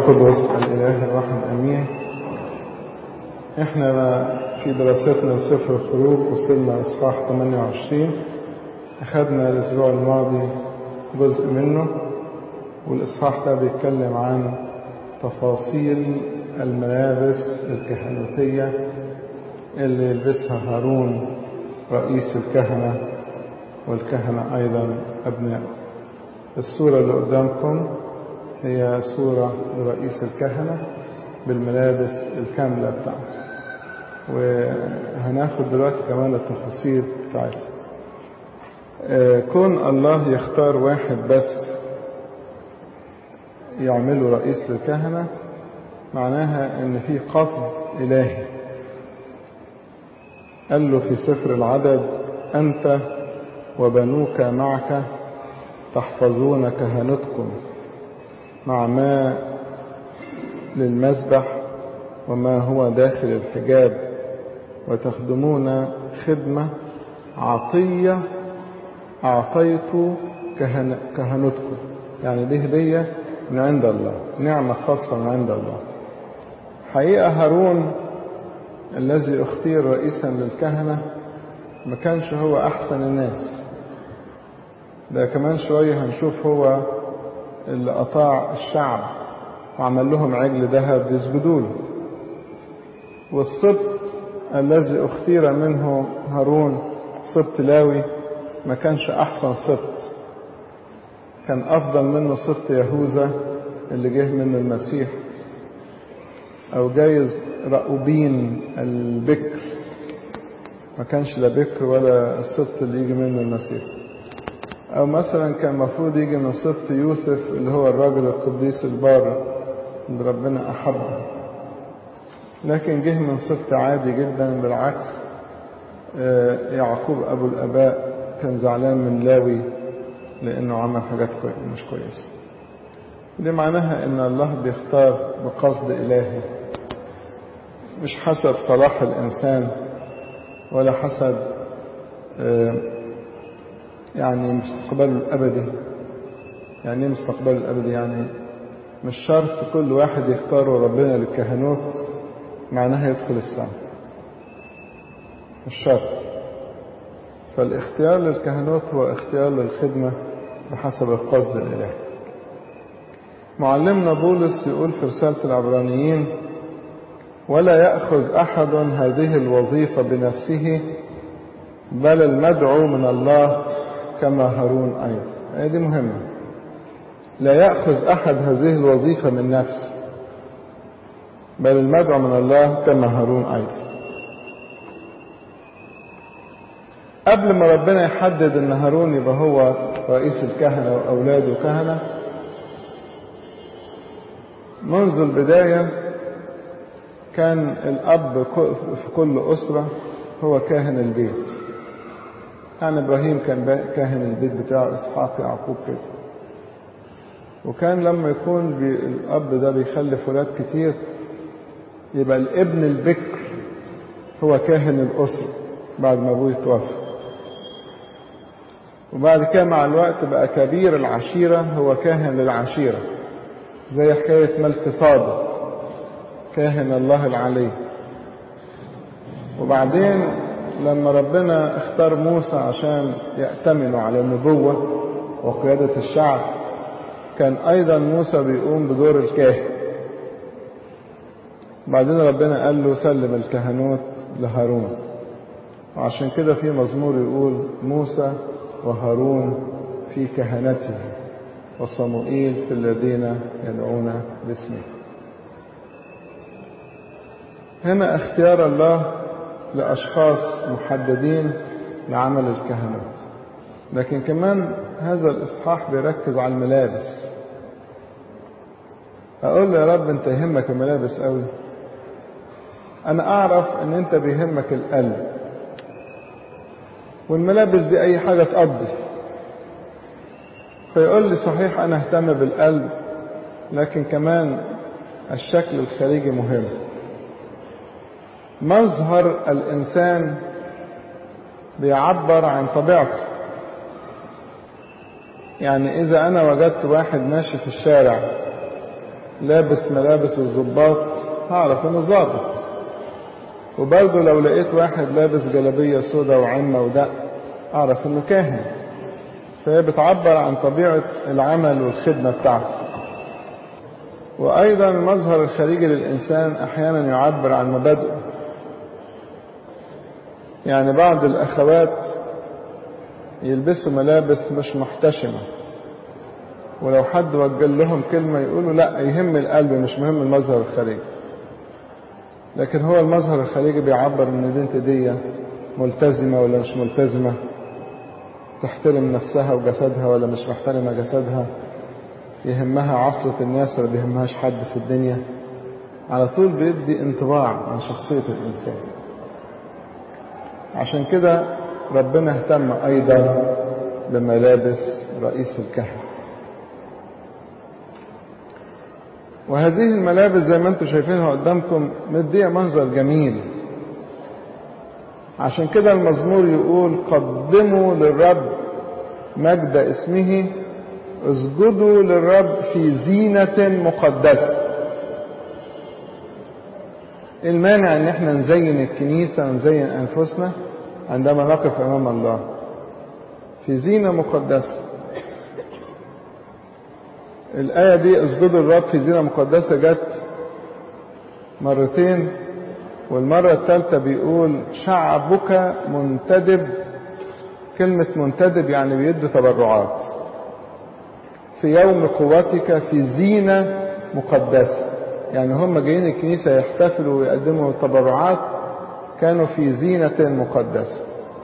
القدس الإله الواحد أمين احنا في دراستنا لسفر الخروج وصلنا إصحاح 28 أخذنا الأسبوع الماضي جزء منه والإصحاح ده بيتكلم عن تفاصيل الملابس الكهنوتية اللي يلبسها هارون رئيس الكهنة والكهنة أيضا أبناء الصورة اللي قدامكم هي صورة لرئيس الكهنة بالملابس الكاملة بتاعته وهناخد دلوقتي كمان التفاصيل بتاعتها كون الله يختار واحد بس يعمله رئيس للكهنة معناها ان في قصد الهي قال له في سفر العدد انت وبنوك معك تحفظون كهنتكم مع ما للمسبح وما هو داخل الحجاب وتخدمون خدمة عطية أعطيت كهن كهنتكم يعني دي هدية من عند الله نعمة خاصة من عند الله حقيقة هارون الذي اختير رئيسا للكهنة ما كانش هو أحسن الناس ده كمان شوية هنشوف هو اللي أطاع الشعب وعمل لهم عجل ذهب يسجدوا له والسبط الذي اختير منه هارون سبط لاوي ما كانش أحسن سبط كان أفضل منه سبط يهوذا اللي جه منه المسيح أو جايز رأوبين البكر ما كانش لا بكر ولا السبط اللي يجي منه المسيح أو مثلا كان المفروض يجي من سبط يوسف اللي هو الراجل القديس البار اللي ربنا أحبه لكن جه من سبط عادي جدا بالعكس يعقوب أبو الآباء كان زعلان من لاوي لأنه عمل حاجات مش كويسة دي معناها إن الله بيختار بقصد إلهي مش حسب صلاح الإنسان ولا حسب يعني مستقبله الأبدي يعني ايه مستقبله الأبدي يعني مش شرط كل واحد يختاره ربنا للكهنوت معناها يدخل السماء مش شرط فالاختيار للكهنوت هو اختيار للخدمة بحسب القصد الإلهي معلمنا بولس يقول في رسالة العبرانيين ولا يأخذ أحد هذه الوظيفة بنفسه بل المدعو من الله كما هارون أيضا هي دي مهمة لا يأخذ أحد هذه الوظيفة من نفسه بل المدعو من الله كما هارون أيضا قبل ما ربنا يحدد ان هارون يبقى هو رئيس الكهنة وأولاده كهنة منذ البداية كان الأب في كل أسرة هو كاهن البيت يعني إبراهيم كان كاهن البيت بتاعه إسحاق يعقوب كده وكان لما يكون الأب ده بيخلف ولاد كتير يبقى الابن البكر هو كاهن الأسرة بعد ما أبوه يتوفى وبعد كده مع الوقت بقى كبير العشيرة هو كاهن للعشيرة زي حكاية ملك صادق كاهن الله العلي وبعدين لما ربنا اختار موسى عشان يأتمنوا على النبوة وقيادة الشعب كان أيضا موسى بيقوم بدور الكاهن بعدين ربنا قال له سلم الكهنوت لهارون وعشان كده في مزمور يقول موسى وهارون في كهنته وصموئيل في الذين يدعون باسمه هنا اختيار الله لأشخاص محددين لعمل الكهنوت لكن كمان هذا الإصحاح بيركز على الملابس أقول له يا رب أنت يهمك الملابس قوي أنا أعرف أن أنت بيهمك القلب والملابس دي أي حاجة تقضي فيقول لي صحيح أنا أهتم بالقلب لكن كمان الشكل الخارجي مهم مظهر الإنسان بيعبر عن طبيعته يعني إذا أنا وجدت واحد ماشي في الشارع لابس ملابس الضباط هعرف انه ظابط وبرضه لو لقيت واحد لابس جلابية سودا وعمة ودق اعرف انه كاهن فهي بتعبر عن طبيعة العمل والخدمة بتاعته وأيضا المظهر الخارجي للإنسان أحيانا يعبر عن مبادئه يعني بعض الأخوات يلبسوا ملابس مش محتشمة ولو حد وجه لهم كلمة يقولوا لا يهم القلب مش مهم المظهر الخارجي لكن هو المظهر الخارجي بيعبر ان البنت دي ملتزمة ولا مش ملتزمة تحترم نفسها وجسدها ولا مش محترمة جسدها يهمها عصرة الناس ولا بيهمهاش حد في الدنيا على طول بيدي انطباع عن شخصية الإنسان عشان كده ربنا اهتم أيضا بملابس رئيس الكهنة وهذه الملابس زي ما انتم شايفينها قدامكم مدية منظر جميل عشان كده المزمور يقول قدموا للرب مجد اسمه اسجدوا للرب في زينة مقدسة المانع ان احنا نزين الكنيسة ونزين انفسنا عندما نقف امام الله في زينة مقدسة الآية دي اسجدوا للرب في زينة مقدسة جت مرتين والمرة الثالثة بيقول شعبك منتدب كلمة منتدب يعني بيدوا تبرعات في يوم قوتك في زينة مقدسة يعني هم جايين الكنيسة يحتفلوا ويقدموا تبرعات كانوا في زينة مقدسة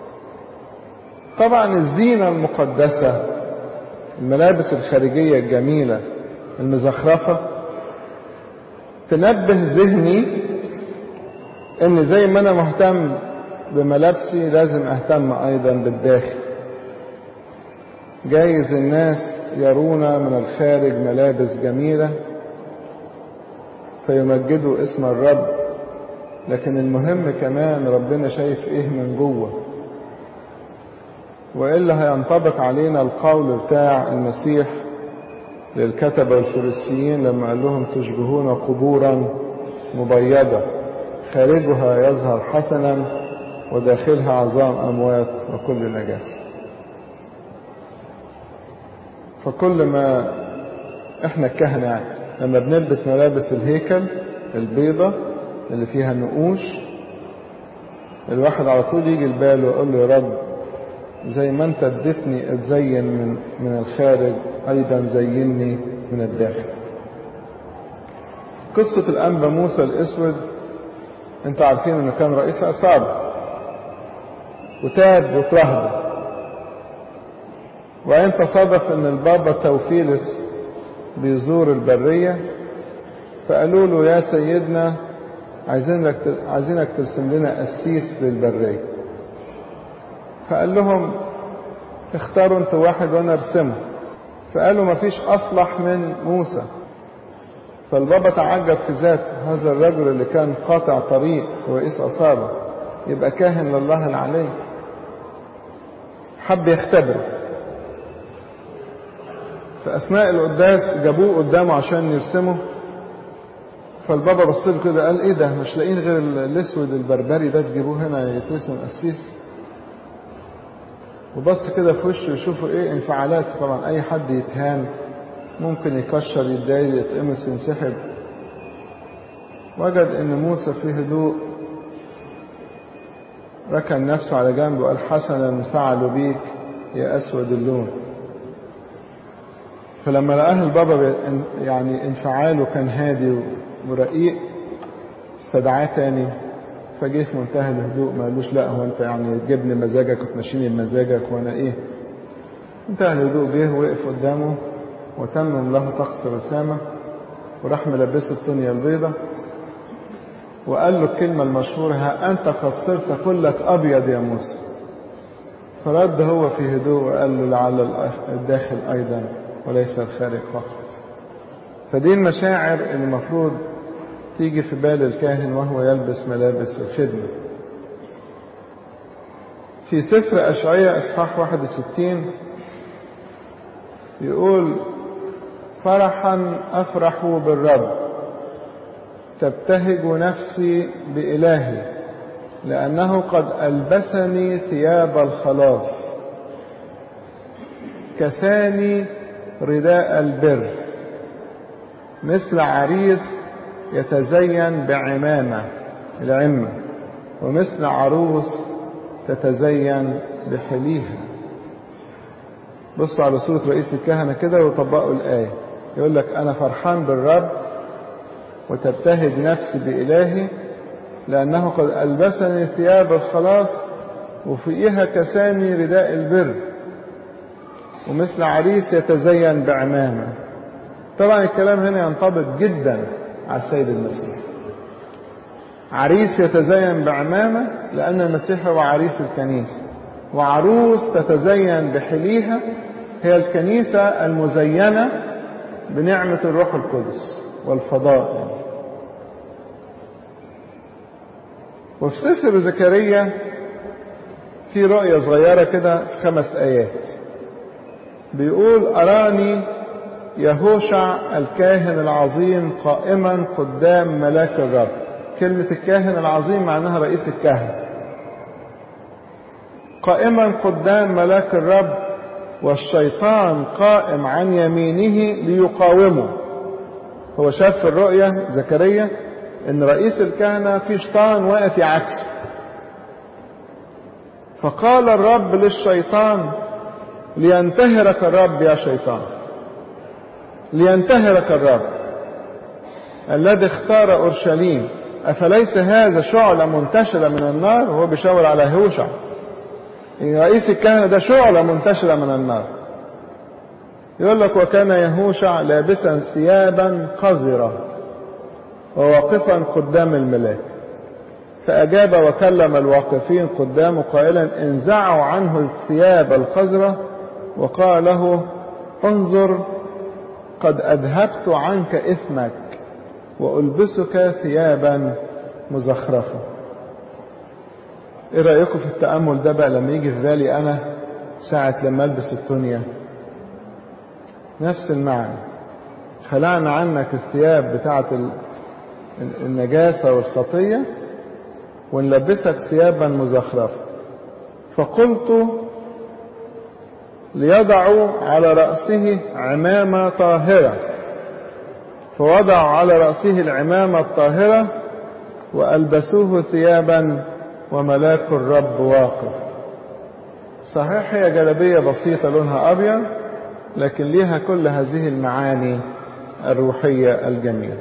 طبعا الزينة المقدسة الملابس الخارجية الجميلة المزخرفة تنبه ذهني ان زي ما انا مهتم بملابسي لازم اهتم ايضا بالداخل جايز الناس يرون من الخارج ملابس جميلة فيمجدوا اسم الرب لكن المهم كمان ربنا شايف ايه من جوه وإلا هينطبق علينا القول بتاع المسيح للكتبة والفريسيين لما قال لهم تشبهون قبورا مبيضة خارجها يظهر حسنا وداخلها عظام أموات وكل نجاسة فكل ما احنا الكهنة يعني لما بنلبس ملابس الهيكل البيضة اللي فيها نقوش الواحد على طول يجي البال ويقول له يا رب زي ما انت اديتني اتزين من من الخارج ايضا زيني من الداخل قصة الأنبا موسى الأسود انت عارفين انه كان رئيس عصابة وتاب وترهب وإن تصادف ان البابا توفيلس بيزور البرية فقالوا له يا سيدنا عايزينك عايزينك ترسم لنا قسيس للبرية فقال لهم اختاروا انتوا واحد وانا ارسمه فقالوا مفيش اصلح من موسى فالبابا تعجب في ذاته هذا الرجل اللي كان قاطع طريق ورئيس عصابة يبقى كاهن لله العلي حب يختبره في أثناء القداس جابوه قدامه عشان يرسمه فالبابا بص له كده قال ايه ده مش لاقيين غير الاسود البربري ده تجيبوه هنا يترسم قسيس وبص كده في وشه يشوفوا ايه انفعالاته طبعا اي حد يتهان ممكن يكشر يتضايق يتقمص ينسحب وجد ان موسى في هدوء ركن نفسه على جنب وقال حسنا فعلوا بيك يا اسود اللون فلما لقاه البابا يعني انفعاله كان هادي ورقيق استدعاه تاني فجه في منتهى الهدوء ما قالوش لا هو انت يعني تجيبني مزاجك وتمشيني بمزاجك وانا ايه انتهى الهدوء جه وقف قدامه وتمم له طقس رسامة وراح ملبسه التونية البيضة وقال له الكلمة المشهورة ها أنت قد صرت كلك أبيض يا موسى فرد هو في هدوء وقال له لعل الداخل أيضا وليس الخارج فقط فدي المشاعر اللي المفروض تيجي في بال الكاهن وهو يلبس ملابس الخدمة في سفر أشعية إصحاح 61 يقول فرحا أفرح بالرب تبتهج نفسي بإلهي لأنه قد ألبسني ثياب الخلاص كساني رداء البر مثل عريس يتزين بعمامة العمة ومثل عروس تتزين بحليها بصوا على صورة رئيس الكهنة كده وطبقوا الآية يقول لك أنا فرحان بالرب وتبتهج نفسي بإلهي لأنه قد ألبسني ثياب الخلاص وفيها كساني رداء البر ومثل عريس يتزين بعمامة طبعا الكلام هنا ينطبق جدا على السيد المسيح عريس يتزين بعمامة لأن المسيح هو عريس الكنيسة وعروس تتزين بحليها هي الكنيسة المزينة بنعمة الروح القدس والفضاء يعني. وفي سفر زكريا في رؤية صغيرة كده في خمس آيات بيقول أراني يهوشع الكاهن العظيم قائما قدام ملاك الرب كلمة الكاهن العظيم معناها رئيس الكهنة قائما قدام ملاك الرب والشيطان قائم عن يمينه ليقاومه هو شاف في الرؤية زكريا ان رئيس الكهنة في شيطان واقف يعكسه فقال الرب للشيطان لينتهرك الرب يا شيطان لينتهرك الرب الذي اختار اورشليم افليس هذا شعلة منتشرة من النار وهو بيشاور على هوشع رئيس الكهنة ده شعلة منتشرة من النار يقول لك وكان يهوشع لابسا ثيابا قذرة وواقفا قدام الملاك فأجاب وكلم الواقفين قدامه قائلا انزعوا عنه الثياب القذرة وقال له انظر قد أذهبت عنك إثمك وألبسك ثيابا مزخرفة ايه رأيكم في التأمل ده بقى لما يجي في بالي أنا ساعة لما ألبس التونية نفس المعنى خلعنا عنك الثياب بتاعة النجاسة والخطية ونلبسك ثيابا مزخرفة فقلت ليضعوا على رأسه عمامة طاهرة فوضعوا على رأسه العمامة الطاهرة وألبسوه ثيابا وملاك الرب واقف صحيح هي جلبية بسيطة لونها أبيض لكن ليها كل هذه المعاني الروحية الجميلة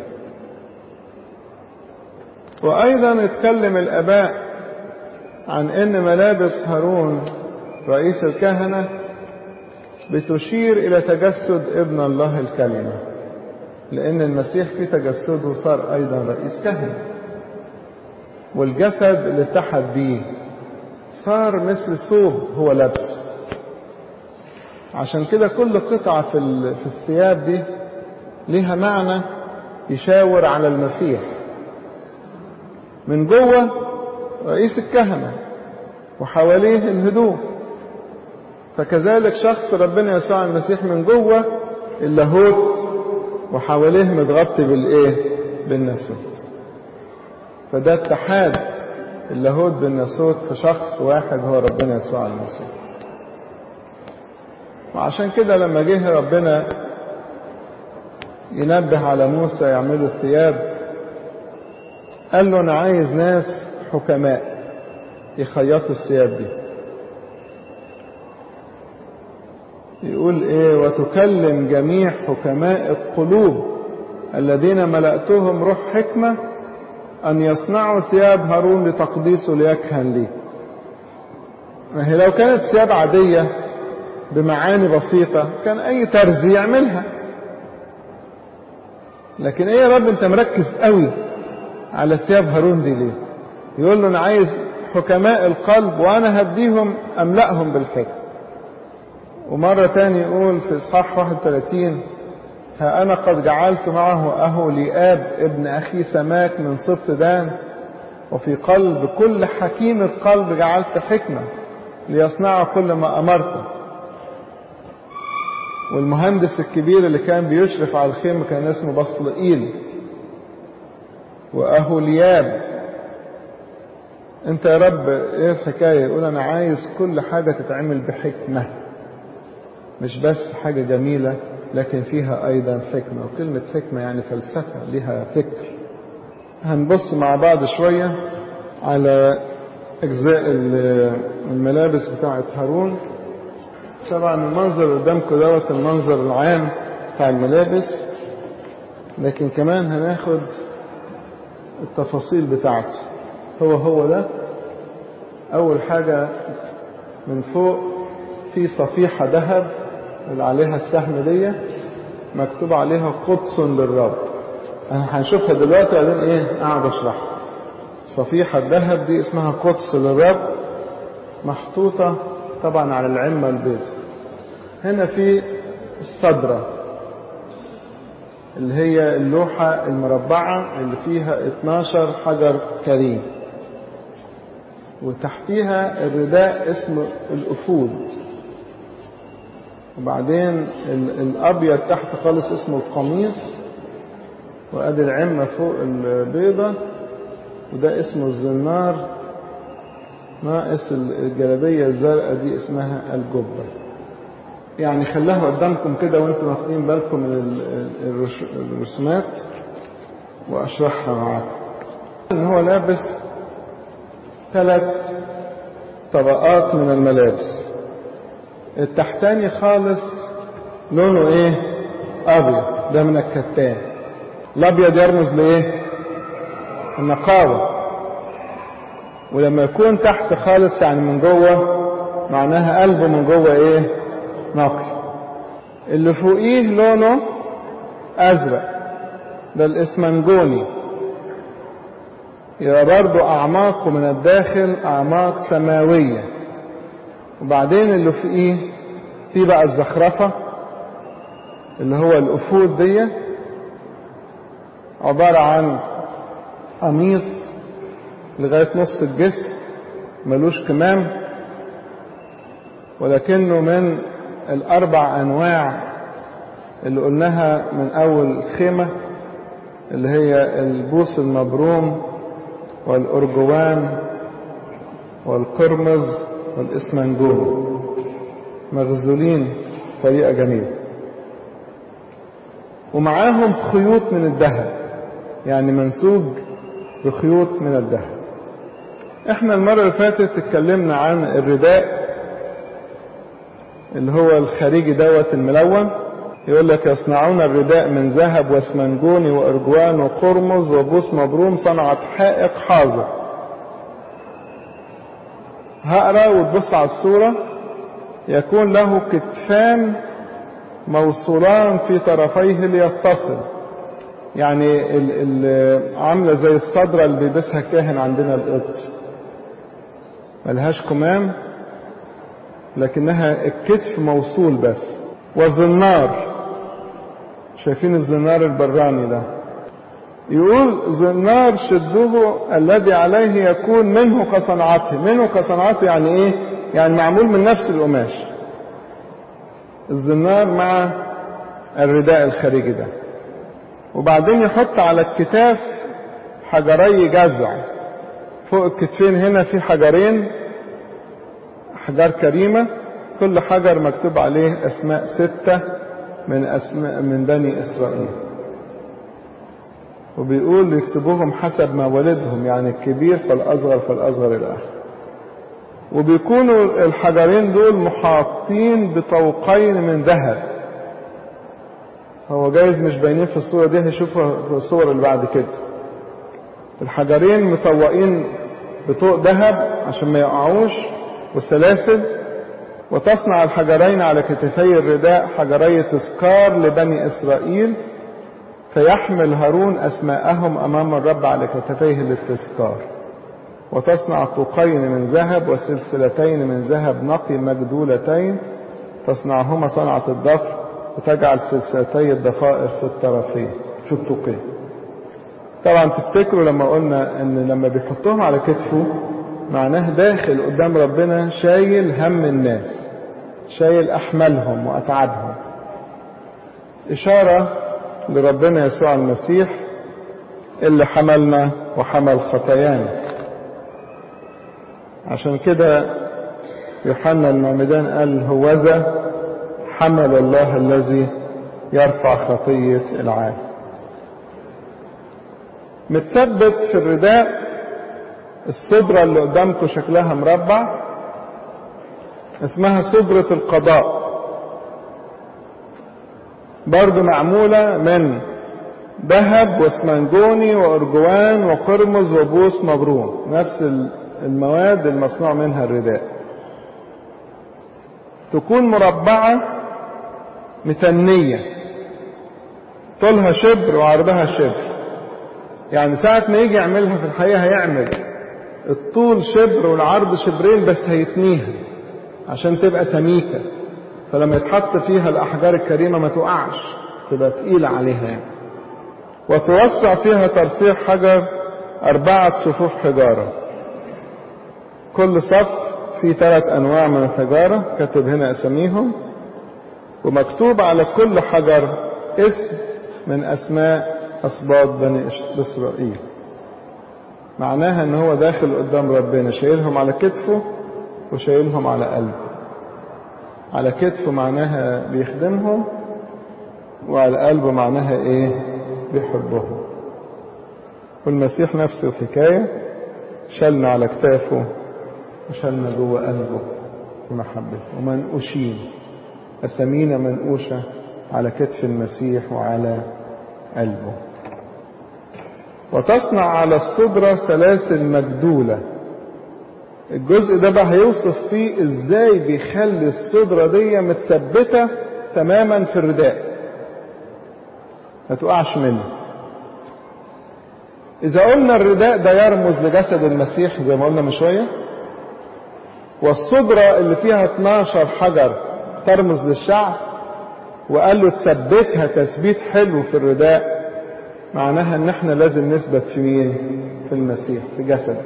وأيضا اتكلم الآباء عن أن ملابس هارون رئيس الكهنة بتشير إلى تجسد ابن الله الكلمة لأن المسيح في تجسده صار أيضا رئيس كهنة والجسد اللي اتحد بيه صار مثل ثوب هو لابسه عشان كده كل قطعة في في الثياب دي ليها معنى يشاور على المسيح من جوه رئيس الكهنة وحواليه الهدوء فكذلك شخص ربنا يسوع المسيح من جوه اللاهوت وحواليه متغطي بالايه بالناسوت فده اتحاد اللاهوت بالناسوت في شخص واحد هو ربنا يسوع المسيح وعشان كده لما جه ربنا ينبه على موسى يعملوا الثياب قال له انا عايز ناس حكماء يخيطوا الثياب دي يقول ايه وتكلم جميع حكماء القلوب الذين ملأتهم روح حكمة أن يصنعوا ثياب هارون لتقديسه ليكهن لي ما هي لو كانت ثياب عادية بمعاني بسيطة كان أي ترزي يعملها لكن ايه يا رب انت مركز قوي على ثياب هارون دي ليه يقول له انا عايز حكماء القلب وانا هديهم املأهم بالحكم ومرة تاني يقول في إصحاح 31 ها أنا قد جعلت معه أهو لآب ابن أخي سماك من سبط دان وفي قلب كل حكيم القلب جعلت حكمة ليصنعوا كل ما أمرته والمهندس الكبير اللي كان بيشرف على الخيمة كان اسمه بصلئيل وأهولياب انت يا رب ايه الحكاية يقول انا عايز كل حاجة تتعمل بحكمة مش بس حاجة جميلة لكن فيها ايضا حكمة وكلمة حكمة يعني فلسفة لها فكر هنبص مع بعض شوية على اجزاء الملابس بتاعة هارون طبعا المنظر اللي قدامكم دوت المنظر العام بتاع الملابس لكن كمان هناخد التفاصيل بتاعته هو هو ده أول حاجة من فوق في صفيحة ذهب اللي عليها السهم دي مكتوب عليها قدس للرب أنا هنشوفها دلوقتي بعدين إيه أقعد أشرحها صفيحة الذهب دي اسمها قدس للرب محطوطة طبعا على العمة البيضاء هنا في الصدرة اللي هي اللوحة المربعة اللي فيها 12 حجر كريم وتحتيها الرداء اسمه الأفود وبعدين الأبيض تحت خالص اسمه القميص وأدي العمة فوق البيضة وده اسمه الزنار ناقص الجلابية الزرقاء دي اسمها الجبة يعني خلاها قدامكم كده وانتم واخدين بالكم من الرسومات واشرحها معاكم ان هو لابس ثلاث طبقات من الملابس التحتاني خالص لونه ايه ابيض ده من الكتان الابيض يرمز لايه النقاوة ولما يكون تحت خالص يعني من جوه معناها قلبه من جوه ايه نقي اللي فوقيه لونه ازرق ده الاسمنجوني يبقى برضو اعماقه من الداخل اعماق سماوية وبعدين اللي فوقيه في بقى الزخرفة اللي هو الافود دي عبارة عن قميص لغاية نص الجسم ملوش كمام ولكنه من الأربع أنواع اللي قلناها من أول خيمة اللي هي البوس المبروم والأرجوان والقرمز والإسمنجون مغزولين طريقة جميلة ومعاهم خيوط من الذهب يعني منسوج بخيوط من الذهب احنا المرة اللي فاتت اتكلمنا عن الرداء اللي هو الخارجي دوت الملون يقول لك يصنعون الرداء من ذهب واسمنجوني وارجوان وقرمز وبوس مبروم صنعت حائق حاضر هقرا وتبص على الصورة يكون له كتفان موصولان في طرفيه ليتصل يعني ال ال عاملة زي الصدرة اللي بيلبسها الكاهن عندنا القبط ملهاش كمام لكنها الكتف موصول بس والزنار شايفين الزنار البراني ده يقول زنار شده الذي عليه يكون منه كصنعته منه كصنعته يعني ايه يعني معمول من نفس القماش الزنار مع الرداء الخارجي ده وبعدين يحط على الكتاف حجري جزع فوق الكتفين هنا في حجرين أحجار كريمة كل حجر مكتوب عليه أسماء ستة من أسماء من بني إسرائيل وبيقول يكتبوهم حسب ما ولدهم يعني الكبير فالأصغر فالأصغر الآخر وبيكونوا الحجرين دول محاطين بطوقين من ذهب هو جايز مش باينين في الصورة دي هنشوفها في الصور اللي بعد كده الحجرين مطوقين بطوق ذهب عشان ما يقعوش وسلاسل وتصنع الحجرين على كتفي الرداء حجري تذكار لبني إسرائيل فيحمل هارون أسماءهم أمام الرب على كتفيه للتذكار وتصنع طوقين من ذهب وسلسلتين من ذهب نقي مجدولتين تصنعهما صنعة الضفر وتجعل سلسلتي الضفائر في الطرفين في الطوقين طبعا تفتكروا لما قلنا ان لما بيحطهم على كتفه معناه داخل قدام ربنا شايل هم الناس شايل احمالهم واتعابهم إشارة لربنا يسوع المسيح اللي حملنا وحمل خطايانا عشان كده يوحنا المعمدان قال هوذا حمل الله الذي يرفع خطية العالم متثبت في الرداء الصدرة اللي قدامكم شكلها مربع اسمها صدرة القضاء برضو معمولة من ذهب واسمنجوني وارجوان وقرمز وبوس مبروم نفس المواد المصنوع منها الرداء تكون مربعة متنية طولها شبر وعرضها شبر يعني ساعة ما يجي يعملها في الحقيقة هيعمل الطول شبر والعرض شبرين بس هيتنيها عشان تبقى سميكة فلما يتحط فيها الأحجار الكريمة ما تقعش تبقى تقيلة عليها يعني وتوسع فيها ترصيح حجر أربعة صفوف حجارة كل صف فيه ثلاث أنواع من الحجارة كاتب هنا أساميهم ومكتوب على كل حجر اسم من أسماء أسباط بني إسرائيل معناها ان هو داخل قدام ربنا شايلهم على كتفه وشايلهم على قلبه على كتفه معناها بيخدمهم وعلى قلبه معناها ايه بيحبهم والمسيح نفس الحكاية شالنا على كتافه وشالنا جوه قلبه بمحبته ومنقوشين أسامينا منقوشة على كتف المسيح وعلى قلبه وتصنع على الصدرة سلاسل مجدولة الجزء ده بقى هيوصف فيه ازاي بيخلي الصدرة دي متثبتة تماما في الرداء ما تقعش منه إذا قلنا الرداء ده يرمز لجسد المسيح زي ما قلنا من شوية والصدرة اللي فيها 12 حجر ترمز للشعب وقال له تثبتها تثبيت حلو في الرداء معناها ان احنا لازم نثبت في مين في المسيح في جسده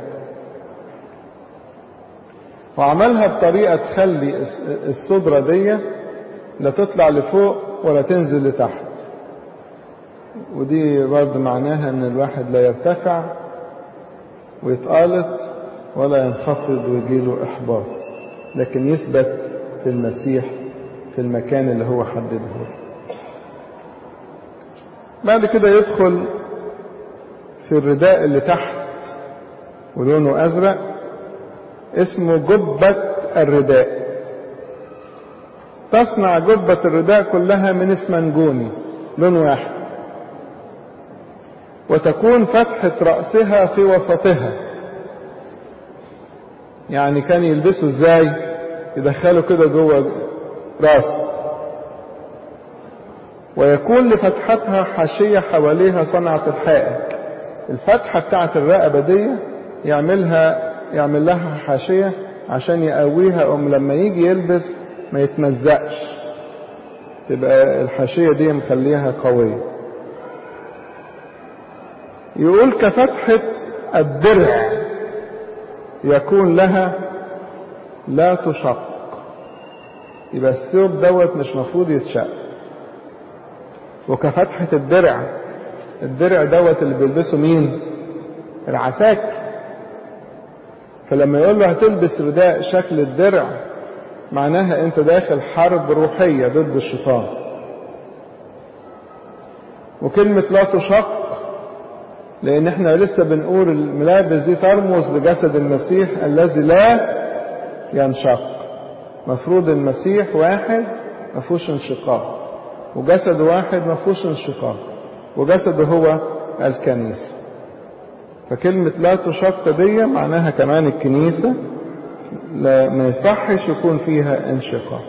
وعملها بطريقة تخلي الصدرة دي لا تطلع لفوق ولا تنزل لتحت ودي برضه معناها ان الواحد لا يرتفع ويتقالط ولا ينخفض ويجيله احباط لكن يثبت في المسيح في المكان اللي هو حدده بعد كده يدخل في الرداء اللي تحت ولونه ازرق اسمه جبة الرداء تصنع جبة الرداء كلها من اسمنجوني لون واحد وتكون فتحة رأسها في وسطها يعني كان يلبسوا ازاي يدخلوا كده جوه راسه ويكون لفتحتها حاشية حواليها صنعة الحائط الفتحة بتاعت الرقبة دي يعملها يعمل لها حاشية عشان يقويها أم لما يجي يلبس ما يتمزقش تبقى الحاشية دي مخليها قوية يقول كفتحة الدرع يكون لها لا تشق يبقى الثوب دوت مش مفروض يتشق وكفتحة الدرع الدرع دوت اللي بيلبسه مين العساكر فلما يقول له هتلبس رداء شكل الدرع معناها انت داخل حرب روحية ضد الشيطان وكلمة لا تشق لان احنا لسه بنقول الملابس دي ترمز لجسد المسيح الذي لا ينشق مفروض المسيح واحد ما فيهوش انشقاق وجسد واحد ما فيهوش انشقاق وجسده هو الكنيسة فكلمة لا تشق دي معناها كمان الكنيسة لا ما يصحش يكون فيها انشقاق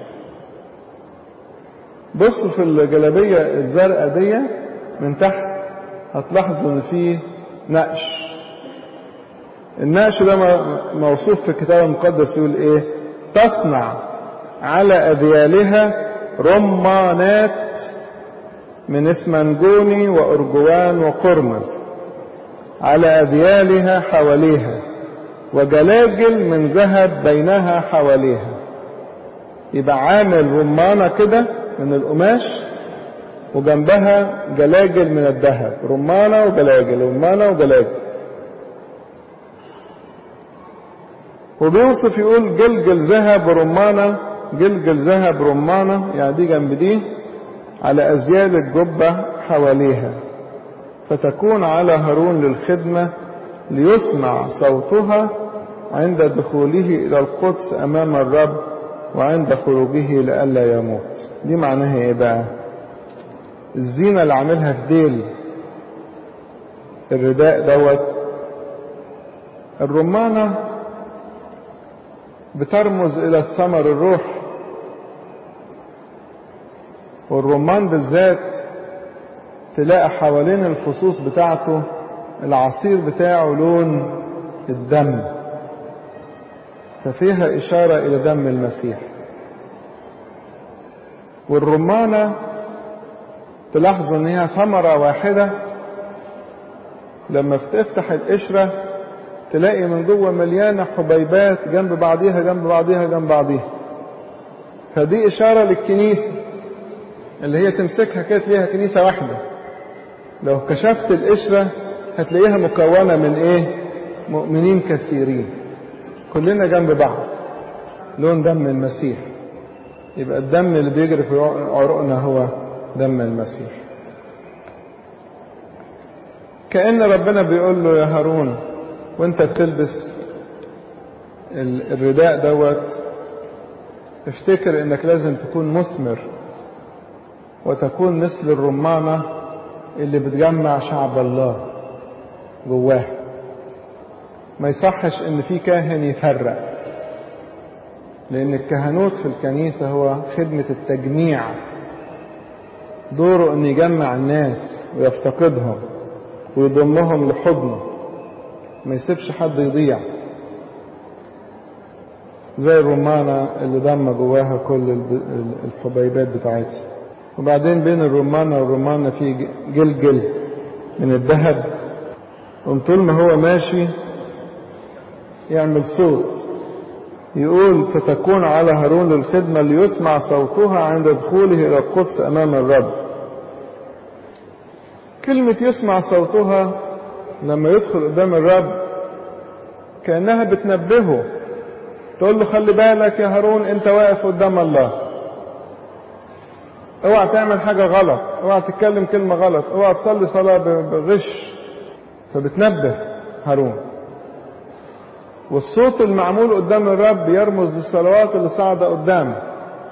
بصوا في الجلابية الزرقاء دي من تحت هتلاحظوا ان فيه نقش النقش ده موصوف في الكتاب المقدس يقول ايه تصنع على اذيالها رمانات من اسمنجوني وارجوان وقرمز على اذيالها حواليها وجلاجل من ذهب بينها حواليها يبقى عامل رمانة كده من القماش وجنبها جلاجل من الذهب رمانة وجلاجل رمانة وجلاجل وبيوصف يقول جلجل ذهب ورمانة جلجل ذهب رمانة يعني دي جنب دي على أزيال الجبة حواليها فتكون على هارون للخدمة ليسمع صوتها عند دخوله إلى القدس أمام الرب وعند خروجه لئلا يموت دي معناها إيه بقى الزينة اللي عاملها في ديل الرداء دوت الرمانة بترمز إلى الثمر الروح والرمان بالذات تلاقي حوالين الفصوص بتاعته العصير بتاعه لون الدم ففيها إشارة إلى دم المسيح والرمانة تلاحظوا ان هي ثمرة واحدة لما بتفتح القشرة تلاقي من جوه مليانة حبيبات جنب بعضيها جنب بعضيها جنب بعضيها فدي إشارة للكنيسة اللي هي تمسكها كده تلاقيها كنيسة واحدة لو كشفت القشرة هتلاقيها مكونة من ايه مؤمنين كثيرين كلنا جنب بعض لون دم المسيح يبقى الدم اللي بيجري في عروقنا هو دم المسيح كأن ربنا بيقول له يا هارون وانت بتلبس الرداء دوت افتكر انك لازم تكون مثمر وتكون مثل الرمانة اللي بتجمع شعب الله جواه ما يصحش ان في كاهن يفرق لان الكهنوت في الكنيسة هو خدمة التجميع دوره ان يجمع الناس ويفتقدهم ويضمهم لحضنه ما يسيبش حد يضيع زي الرمانة اللي ضم جواها كل الحبيبات بتاعتها وبعدين بين الرمانة والرمانة في جلجل من الذهب وطول ما هو ماشي يعمل صوت يقول فتكون على هارون للخدمة ليسمع صوتها عند دخوله إلى القدس أمام الرب كلمة يسمع صوتها لما يدخل قدام الرب كأنها بتنبهه تقول له خلي بالك يا هارون انت واقف قدام الله اوعى تعمل حاجة غلط اوعى تتكلم كلمة غلط اوعى تصلي صلاة بغش فبتنبه هارون والصوت المعمول قدام الرب يرمز للصلوات اللي صاعدة قدامه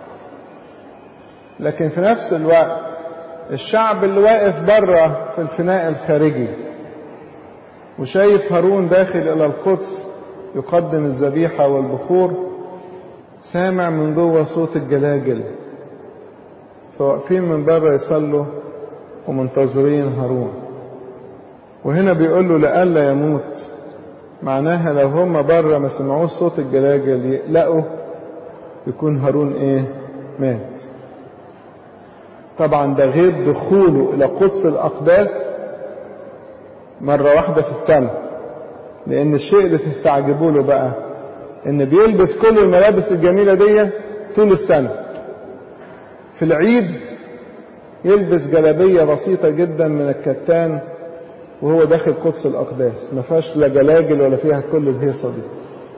لكن في نفس الوقت الشعب اللي واقف بره في الفناء الخارجي وشايف هارون داخل إلى القدس يقدم الذبيحة والبخور سامع من جوه صوت الجلاجل فواقفين من بره يصلوا ومنتظرين هارون وهنا بيقول له لئلا يموت معناها لو هم بره ما سمعوش صوت الجلاجل يقلقوا يكون هارون ايه مات طبعا ده غير دخوله الى قدس الاقداس مرة واحدة في السنة لان الشيء اللي تستعجبوا له بقى ان بيلبس كل الملابس الجميلة دي طول السنة في العيد يلبس جلابية بسيطة جدا من الكتان وهو داخل قدس الأقداس ما فيهاش لا جلاجل ولا فيها كل الهيصة دي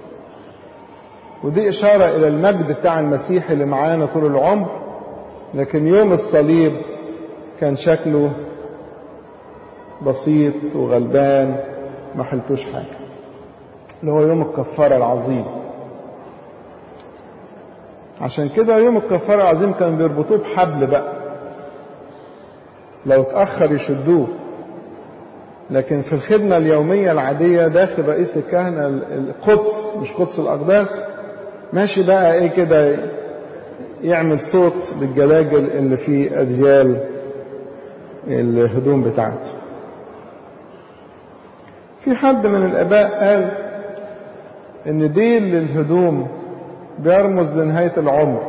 ودي إشارة إلى المجد بتاع المسيح اللي معانا طول العمر لكن يوم الصليب كان شكله بسيط وغلبان ما حلتوش حاجة اللي هو يوم الكفارة العظيم عشان كده يوم الكفارة العظيم كانوا بيربطوه بحبل بقى لو اتأخر يشدوه لكن في الخدمة اليومية العادية داخل رئيس الكهنة القدس مش قدس الأقداس ماشي بقى ايه كده يعمل صوت بالجلاجل اللي في أديال الهدوم بتاعته في حد من الآباء قال إن ديل للهدوم بيرمز لنهاية العمر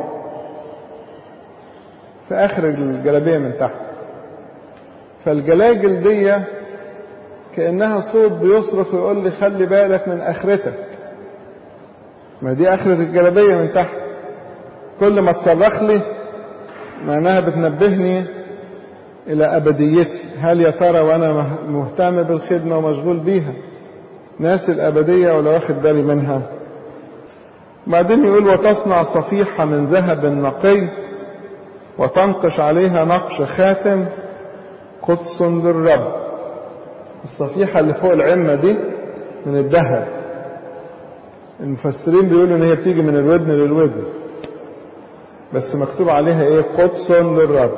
في آخر الجلابية من تحت فالجلاجل دي كأنها صوت بيصرخ ويقول لي خلي بالك من آخرتك ما دي آخرة الجلابية من تحت كل ما تصرخ لي معناها بتنبهني إلى أبديتي هل يا ترى وأنا مهتم بالخدمة ومشغول بيها ناس الأبدية ولا واخد بالي منها بعدين يقول وتصنع صفيحة من ذهب نقي وتنقش عليها نقش خاتم قدس للرب الصفيحة اللي فوق العمة دي من الذهب المفسرين بيقولوا ان هي بتيجي من الودن للودن بس مكتوب عليها ايه قدس للرب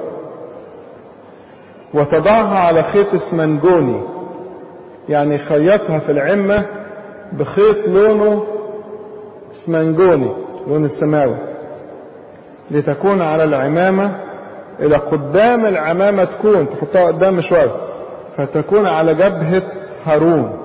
وتضعها على خيط اسمنجوني يعني خيطها في العمة بخيط لونه اسمنجوني لون السماوي لتكون على العمامة إلى قدام العمامة تكون تحطها قدام شوية فتكون على جبهة هارون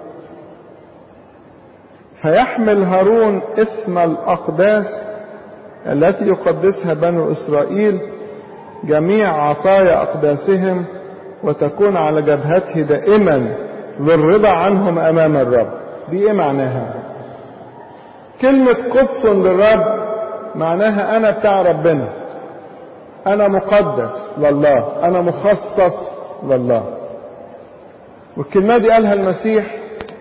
فيحمل هارون إثم الأقداس التي يقدسها بنو إسرائيل جميع عطايا أقداسهم وتكون على جبهته دائما للرضا عنهم أمام الرب دي إيه معناها كلمة قدس للرب معناها أنا بتاع ربنا أنا مقدس لله أنا مخصص لله والكلمة دي قالها المسيح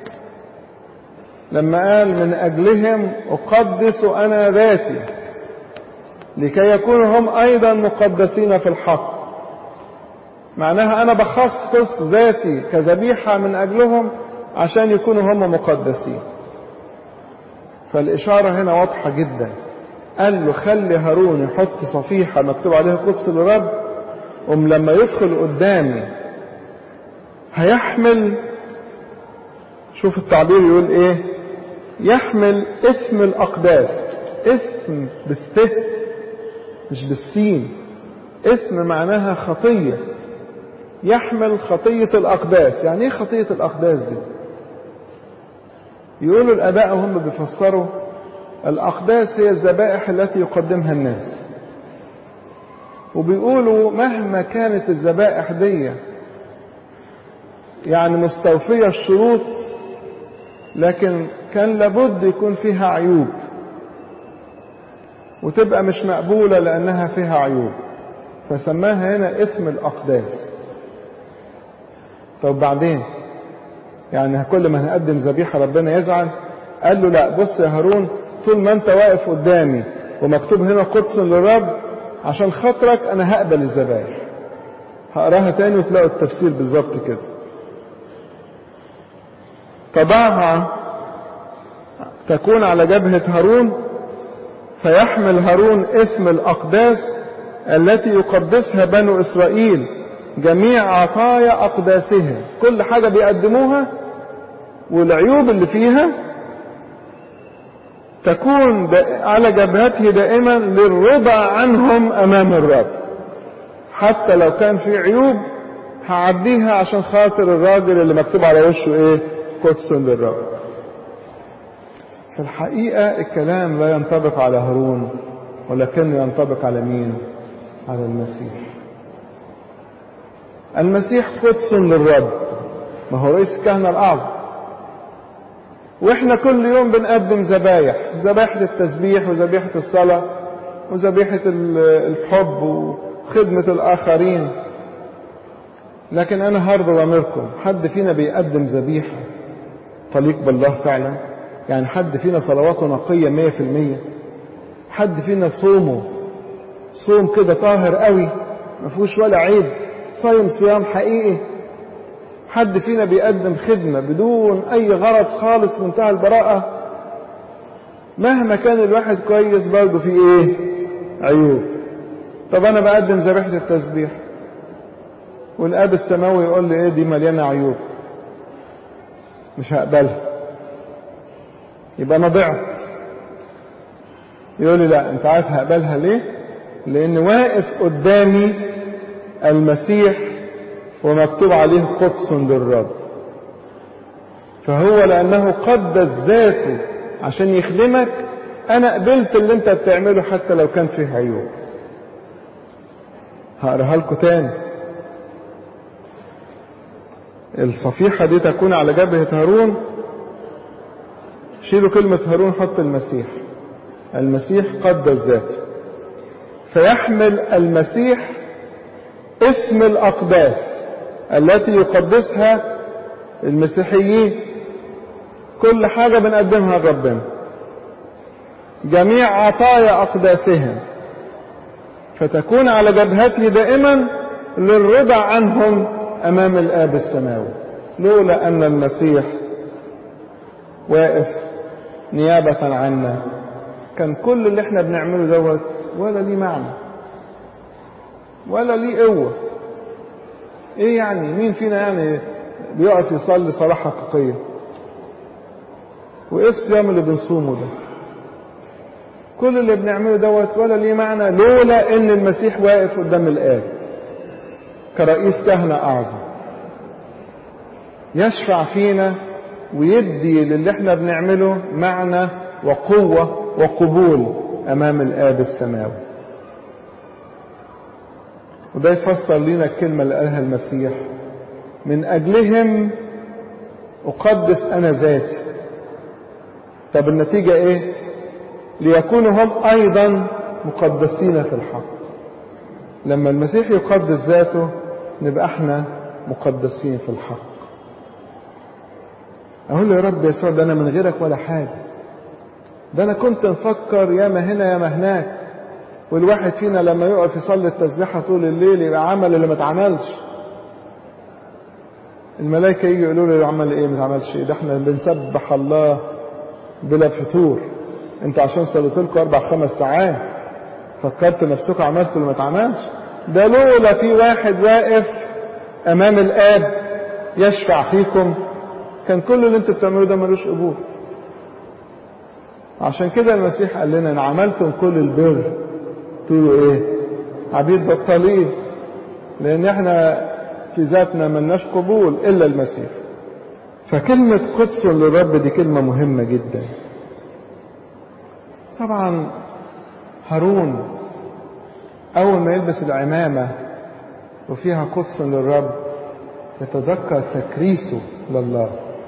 لما قال من أجلهم أقدس أنا ذاتي لكي يكونوا هم أيضا مقدسين في الحق معناها أنا بخصص ذاتي كذبيحة من أجلهم عشان يكونوا هم مقدسين فالإشارة هنا واضحة جدا قال له خلي هارون يحط صفيحة مكتوب عليها قدس للرب أم لما يدخل قدامي هيحمل شوف التعبير يقول ايه يحمل اسم الأقداس اسم بالث مش بالسين اسم معناها خطية يحمل خطية الأقداس يعني ايه خطية الأقداس دي يقولوا الآباء وهم بيفسروا الأقداس هي الذبائح التي يقدمها الناس وبيقولوا مهما كانت الذبائح دي يعني مستوفية الشروط لكن كان لابد يكون فيها عيوب وتبقى مش مقبولة لأنها فيها عيوب فسماها هنا اسم الأقداس طب بعدين يعني كل ما هنقدم ذبيحة ربنا يزعل قال له لا بص يا هارون طول ما انت واقف قدامي ومكتوب هنا قدس للرب عشان خاطرك انا هقبل الذبائح هقراها تاني وتلاقوا التفسير بالظبط كده تضعها تكون على جبهة هارون فيحمل هارون اسم الأقداس التي يقدسها بنو إسرائيل جميع عطايا أقداسهم كل حاجة بيقدموها والعيوب اللي فيها تكون على جبهته دائما للرضا عنهم أمام الرب حتى لو كان في عيوب هعديها عشان خاطر الراجل اللي مكتوب على وشه ايه قدس للرب في الحقيقة الكلام لا ينطبق على هارون ولكنه ينطبق على مين على المسيح المسيح قدس للرب ما هو رئيس الكهنة الأعظم واحنا كل يوم بنقدم ذبايح ذبيحة التسبيح وذبيحة الصلاة وذبيحة الحب وخدمة الآخرين لكن أنا هرضى ضميركم حد فينا بيقدم ذبيحة تليق بالله فعلا يعني حد فينا صلواته نقية مية في المية حد فينا صومه صوم كده طاهر قوي ما فيهوش ولا عيب صايم صيام حقيقي حد فينا بيقدم خدمة بدون أي غرض خالص منتهى البراءة مهما كان الواحد كويس برضه في إيه عيوب طب أنا بقدم ذبيحة التسبيح والآب السماوي يقول لي إيه دي مليانة عيوب مش هقبلها يبقى أنا ضعت يقول لي لا أنت عارف هقبلها ليه لأن واقف قدامي المسيح ومكتوب عليه قدس للرب فهو لأنه قدس ذاته عشان يخدمك أنا قبلت اللي أنت بتعمله حتى لو كان فيه عيوب هقراها لكم تاني الصفيحة دي تكون على جبهة هارون شيلوا كلمة هارون حط المسيح المسيح قدس ذاته فيحمل المسيح اسم الأقداس التي يقدسها المسيحيين كل حاجة بنقدمها لربنا جميع عطايا أقداسهم فتكون على جبهته دائما للرضا عنهم أمام الآب السماوي لولا أن المسيح واقف نيابة عنا كان كل اللي احنا بنعمله دوت ولا ليه معنى ولا ليه قوة ايه يعني مين فينا يعني بيقف يصلي صلاة حقيقية وايه الصيام اللي بنصومه ده كل اللي بنعمله دوت ولا ليه معنى لولا ان المسيح واقف قدام الآب كرئيس كهنة أعظم يشفع فينا ويدي للي احنا بنعمله معنى وقوة وقبول أمام الآب السماوي وده يفسر لنا الكلمة اللي قالها المسيح من أجلهم أقدس أنا ذاتي طب النتيجة إيه ليكونوا هم أيضا مقدسين في الحق لما المسيح يقدس ذاته نبقى احنا مقدسين في الحق اقول له يا رب يسوع ده انا من غيرك ولا حاجه ده انا كنت مفكر يا ما هنا يا ما هناك والواحد فينا لما يقف يصلي التسبيحه طول الليل يبقى عمل اللي ما اتعملش الملائكه يجي يقولوا له عمل ايه ما اتعملش ايه ده احنا بنسبح الله بلا فتور انتوا عشان صليت لكم اربع خمس ساعات فكرت نفسكم عملتوا اللي ما اتعملش ده لولا في واحد واقف امام الاب يشفع فيكم كان كل اللي انتوا بتعملوه ده ملوش قبول عشان كده المسيح قال لنا ان عملتم كل البر تقولوا ايه عبيد بطالين لان احنا في ذاتنا ملناش قبول الا المسيح فكلمة قدس للرب دي كلمة مهمة جدا طبعا هارون أول ما يلبس العمامة وفيها قدس للرب يتذكر تكريسه لله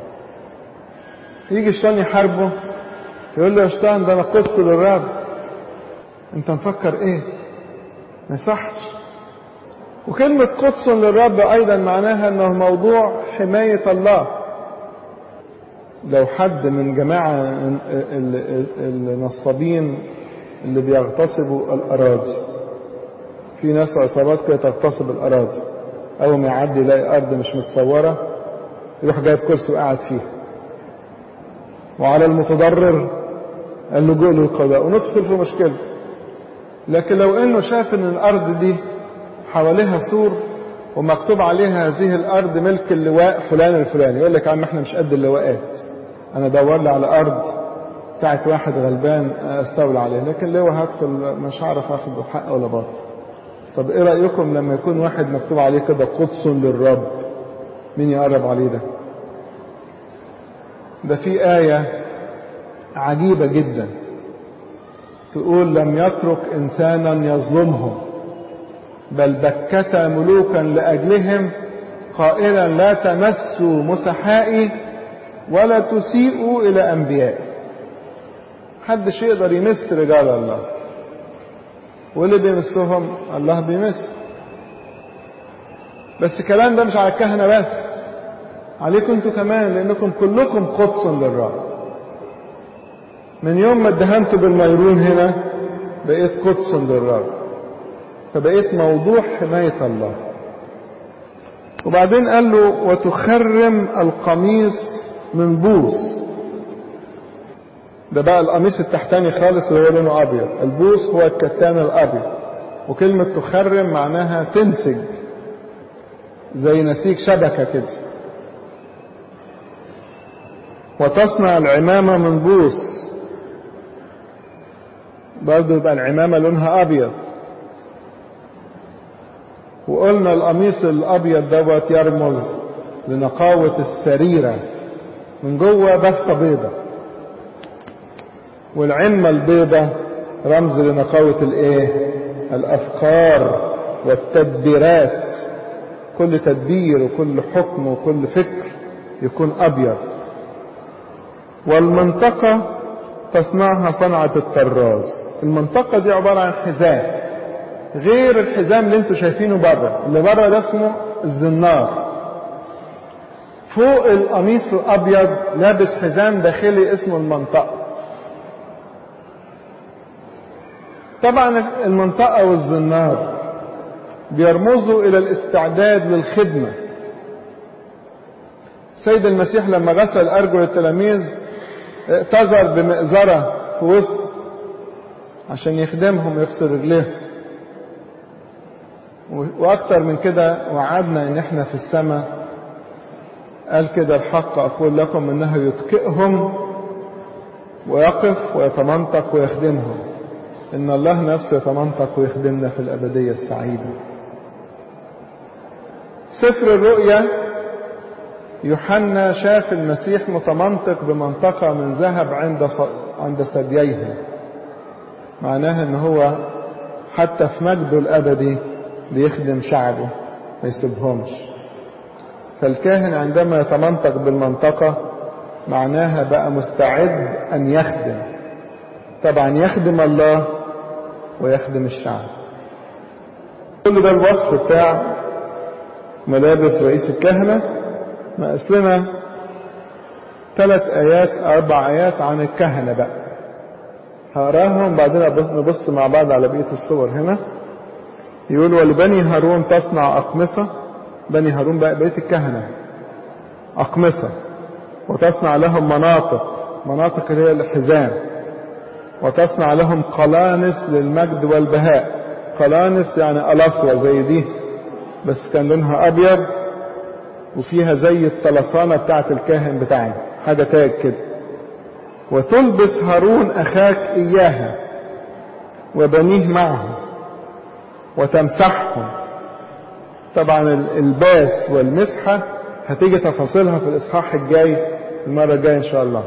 يجي الشيطان يحاربه يقول له يا شيطان ده انا قدس للرب انت مفكر ايه ما يصحش وكلمة قدس للرب ايضا معناها انه موضوع حماية الله لو حد من جماعة النصابين اللي بيغتصبوا الأراضي في ناس عصابات كده تغتصب الأراضي أول ما يعدي يلاقي أرض مش متصورة يروح جايب كرسي وقاعد فيه وعلى المتضرر اللجوء للقضاء وندخل في مشكلة لكن لو انه شاف ان الارض دي حواليها سور ومكتوب عليها هذه الارض ملك اللواء فلان الفلاني يقول لك يا عم احنا مش قد اللواءات انا دور لي على ارض بتاعت واحد غلبان استولى عليه لكن لو هدخل مش هعرف اخد حق ولا باطل طب ايه رايكم لما يكون واحد مكتوب عليه كده قدس للرب مين يقرب عليه ده ده في آية عجيبة جدا تقول لم يترك إنسانا يظلمهم بل بكت ملوكا لأجلهم قائلا لا تمسوا مسحائي ولا تسيئوا إلى أنبيائي حدش يقدر يمس رجال الله واللي بيمسهم الله بيمس بس الكلام ده مش على الكهنة بس عليكم انتوا كمان لانكم كلكم قدس للرب من يوم ما اتدهنتوا بالميرون هنا بقيت قدس للرب فبقيت موضوع حماية الله وبعدين قال له وتخرم القميص من بوس ده بقى القميص التحتاني خالص اللي هو لونه ابيض البوس هو الكتان الابيض وكلمة تخرم معناها تنسج زي نسيج شبكة كده وتصنع العمامة من بوس برضه يبقى العمامة لونها أبيض وقلنا القميص الأبيض دوت يرمز لنقاوة السريرة من جوه بفتة بيضة والعمة البيضة رمز لنقاوة الايه الأفكار والتدبيرات كل تدبير وكل حكم وكل فكر يكون أبيض والمنطقة تصنعها صنعة الطراز المنطقة دي عبارة عن حذاء غير الحزام اللي انتوا شايفينه بره اللي بره ده اسمه الزنار فوق القميص الابيض لابس حزام داخلي اسمه المنطقه طبعا المنطقه والزنار بيرمزوا الى الاستعداد للخدمه السيد المسيح لما غسل ارجل التلاميذ اعتذر بمئزره في وسط عشان يخدمهم يغسل رجليهم واكتر من كده وعدنا ان احنا في السماء قال كده الحق اقول لكم انه يتكئهم ويقف ويتمنطق ويخدمهم ان الله نفسه يتمنطق ويخدمنا في الابديه السعيده سفر الرؤيا يوحنا شاف المسيح متمنطق بمنطقة من ذهب عند عند ثدييه معناها ان هو حتى في مجده الابدي بيخدم شعبه ما يسيبهمش فالكاهن عندما يتمنطق بالمنطقة معناها بقى مستعد ان يخدم طبعا يخدم الله ويخدم الشعب كل ده الوصف بتاع ملابس رئيس الكهنة ناقص لنا ثلاث آيات أربع آيات عن الكهنة بقى هقراهم بعدين نبص مع بعض على بقية الصور هنا يقول ولبني هارون تصنع أقمصة بني هارون بقى بقية الكهنة أقمصة وتصنع لهم مناطق مناطق اللي هي الحزام وتصنع لهم قلانس للمجد والبهاء قلانس يعني قلاصوة زي دي بس كان لونها أبيض وفيها زي الطلسانة بتاعة الكاهن بتاعنا حاجة تاج كده وتلبس هارون أخاك إياها وبنيه معه وتمسحهم طبعا الباس والمسحة هتيجي تفاصيلها في الإصحاح الجاي المرة الجاية إن شاء الله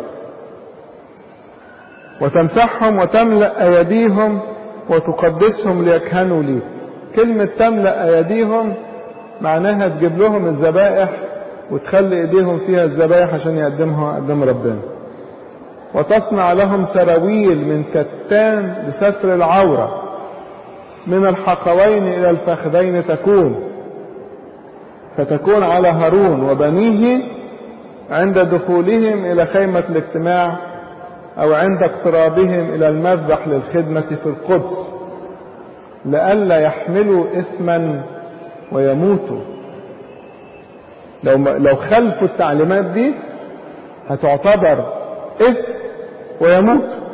وتمسحهم وتملأ أيديهم وتقدسهم ليكهنوا لي كلمة تملأ أيديهم معناها تجيب لهم الذبائح وتخلي ايديهم فيها الذبائح عشان يقدمها قدام ربنا وتصنع لهم سراويل من كتان لستر العورة من الحقوين إلى الفخذين تكون فتكون على هارون وبنيه عند دخولهم إلى خيمة الاجتماع أو عند اقترابهم إلى المذبح للخدمة في القدس لئلا يحملوا إثما ويموتوا لو لو خلفوا التعليمات دي هتعتبر إثم ويموتوا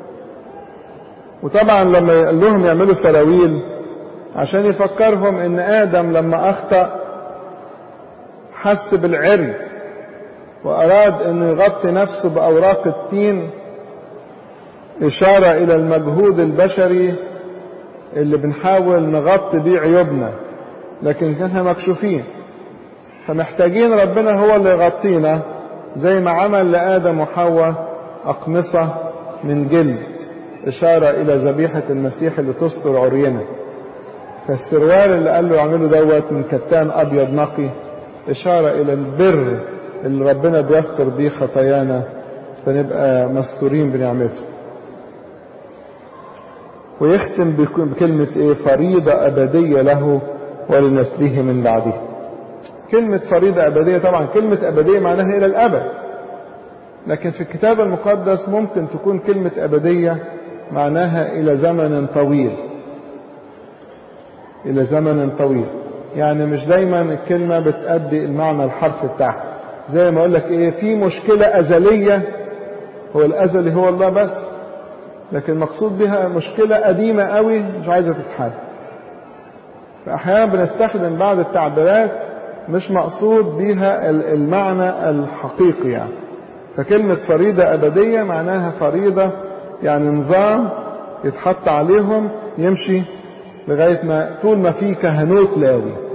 وطبعا لما قال لهم يعملوا سراويل عشان يفكرهم ان ادم لما اخطأ حس بالعري واراد انه يغطي نفسه باوراق التين اشارة الى المجهود البشري اللي بنحاول نغطي بيه عيوبنا لكن كنا مكشوفين فمحتاجين ربنا هو اللي يغطينا زي ما عمل لآدم وحواء أقمصة من جلد إشارة إلى ذبيحة المسيح اللي تستر عرينا فالسروال اللي قال له يعمله دوت من كتان أبيض نقي إشارة إلى البر اللي ربنا بيستر بيه خطايانا فنبقى مستورين بنعمته ويختم بكلمة إيه فريضة أبدية له ولنسله من بعده كلمة فريضة أبدية طبعا كلمة أبدية معناها إلى الأبد لكن في الكتاب المقدس ممكن تكون كلمة أبدية معناها إلى زمن طويل إلى زمن طويل يعني مش دايما الكلمة بتأدي المعنى الحرفي بتاعها زي ما أقول لك إيه في مشكلة أزلية هو الأزلي هو الله بس لكن مقصود بها مشكلة قديمة قوي مش عايزة تتحل فأحيانا بنستخدم بعض التعبيرات مش مقصود بها المعنى الحقيقي يعني فكلمة فريضة أبدية معناها فريضة يعني نظام يتحط عليهم يمشي لغاية ما طول ما في كهنوت لاوي